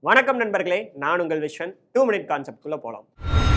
வணக்கம் நண்பர்களே நான் உங்கள் விஸ்வன் டூ மினிட் கான்செப்ட்குள்ள போலாம்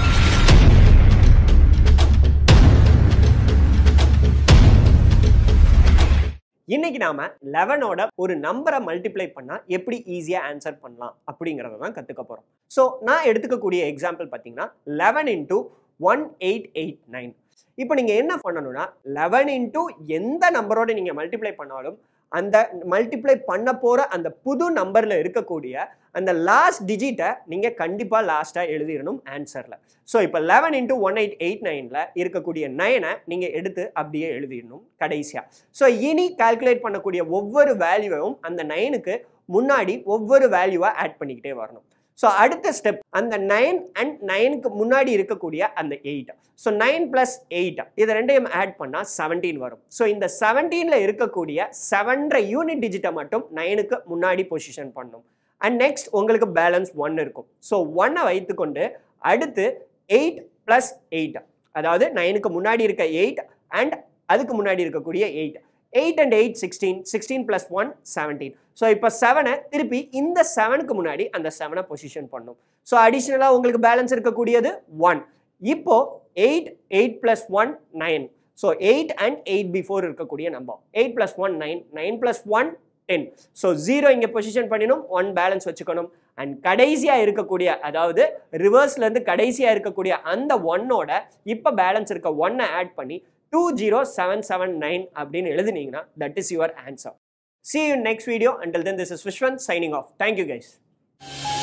இன்னைக்கு நாம லெவனோட ஒரு நம்பரை மல்டிப்ளை பண்ணா எப்படி ஈஸியா ஆன்சர் பண்ணலாம் அப்படிங்கறத தான் கத்துக்க போறோம் ஸோ நான் எடுத்துக்கக்கூடிய எக்ஸாம்பிள் பார்த்தீங்கன்னா eleven into one eight eight nine இப்போ நீங்க என்ன பண்ணணும்னா லெவன் இன்டூ எந்த நம்பரோட நீங்க மல்டிப்ளை பண்ணாலும் அந்த மல்டிப்ளை பண்ண போற அந்த புது நம்பர்ல இருக்கக்கூடிய அந்த லாஸ்ட் டிஜிட்டை நீங்க கண்டிப்பா லாஸ்டா எழுதிடணும் ஆன்சர்ல ஸோ இப்போ eleven into one eight eight நைன்ல இருக்கக்கூடிய நைனை நீங்க எடுத்து அப்படியே எழுதிடணும் கடைசியா ஸோ இனி கால்குலேட் பண்ணக்கூடிய ஒவ்வொரு வேல்யூவும் அந்த நைனுக்கு முன்னாடி ஒவ்வொரு வேல்யூவா ஆட் பண்ணிக்கிட்டே வரணும் ஸோ அடுத்த ஸ்டெப் அந்த நைன் அண்ட் நைனுக்கு முன்னாடி இருக்கக்கூடிய அந்த eight so nine plus eight இது ரெண்டையும் ஆட் பண்ணால் செவன்டீன் வரும் ஸோ இந்த செவன்டீனில் இருக்கக்கூடிய செவன்ற யூனிட் டிஜிட்டை மட்டும் நைனுக்கு முன்னாடி பொசிஷன் பண்ணும் அண்ட் நெக்ஸ்ட் உங்களுக்கு பேலன்ஸ் ஒன் இருக்கும் ஸோ ஒன்னை வைத்துக்கொண்டு அடுத்து எயிட் ப்ளஸ் எயிட் அதாவது நைனுக்கு முன்னாடி இருக்க எயிட் அண்ட் அதுக்கு முன்னாடி இருக்கக்கூடிய eight eight and eight sixteen sixteen plus one seventeen so இப்போ செவனை திருப்பி இந்த செவனுக்கு முன்னாடி அந்த செவனை பொசிஷன் பண்ணும் ஸோ அடிஷ்னலாக உங்களுக்கு பேலன்ஸ் இருக்கக்கூடியது ஒன் இப்போ eight eight plus one nine so eight and eight before இருக்கக்கூடிய number eight plus one nine nine plus one ten so zero இங்கே பொசிஷன் பண்ணிடும் ஒன் பேலன்ஸ் வச்சுக்கணும் அண்ட் கடைசியாக இருக்கக்கூடிய அதாவது ரிவர்ஸ்லேருந்து கடைசியாக இருக்கக்கூடிய அந்த ஒன்னோட இப்போ பேலன்ஸ் இருக்க ஒன்னை ஆட் பண்ணி two zero seven seven nine அப்படின்னு எழுதுனீங்கன்னா that is your answer See you in next video. Until then, this is Vishwan signing off. Thank you guys.